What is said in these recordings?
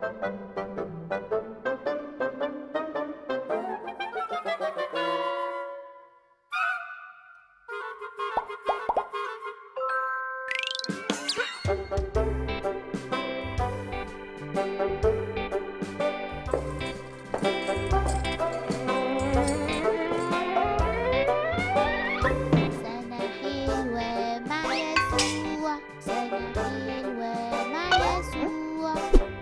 سنة حلوة مع يسوع سنة حلوة مع يسوع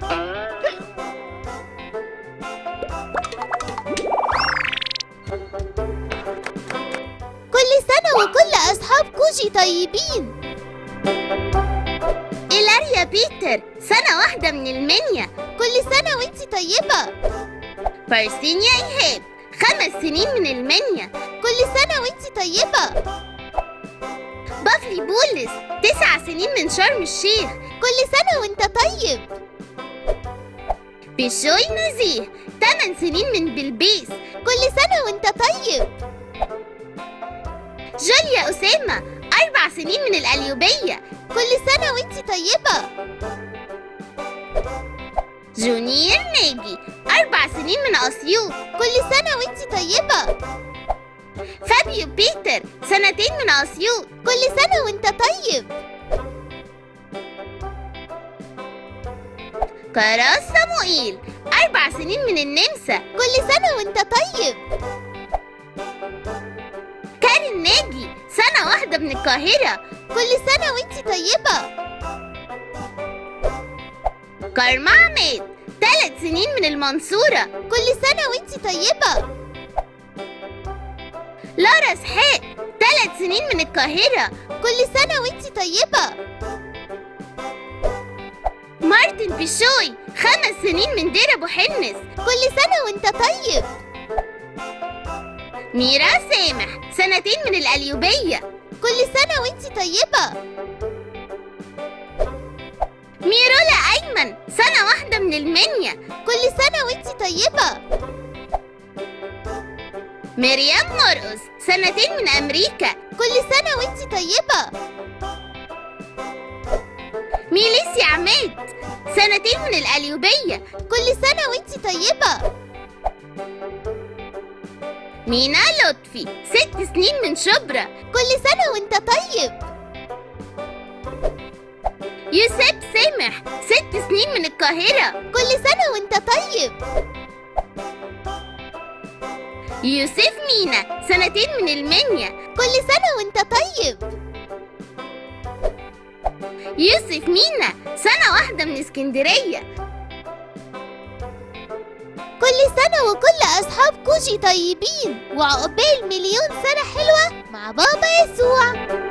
كل سنة وكل أصحاب كوجي طيبين إيلاريا بيتر سنة واحدة من المنيا كل سنة وانتي طيبة بارسينيا إيهاب خمس سنين من المنيا كل سنة وانتي طيبة بافلي بولس تسع سنين من شرم الشيخ كل سنة وانت طيب بشوي نزيه تمن سنين من بلبيس كل سنة وانت طيب جوليا أسامة أربع سنين من القليوبية كل سنة وانتي طيبة جونير ناجي أربع سنين من أسيوط كل سنة وانتي طيبة فابيو بيتر سنتين من أسيوط كل سنة وانت طيب كراس صموئيل أربع سنين من النمسا كل سنة وانت طيب كارين ناجي سنة واحدة من القاهرة كل سنة وانتي طيبة كارما عماد ثلاث سنين من المنصورة كل سنة وانتي طيبة لارا اسحاق ثلاث سنين من القاهرة كل سنة وانتي طيبة مارتن بشوي خمس سنين من دير أبو حنس كل سنة وانت طيب ميرا سامح سنتين من القليوبية كل سنة وانتي طيبة ميرولا أيمن سنة واحدة من المنيا كل سنة وانتي طيبة مريم مرقص سنتين من أمريكا كل سنة وانتي طيبة ميليسيا عماد سنتين من القليوبية كل سنة وانتي طيبة مينا لطفي ست سنين من شبرا كل سنة وانت طيب يوسف سامح ست سنين من القاهرة كل سنة وانت طيب يوسف مينا سنتين من المنيا كل سنة وانت طيب يوسف مينا سنة واحدة من اسكندرية كل سنة وكل أصحاب كوجي طيبين وعقبال مليون سنة حلوة مع بابا يسوع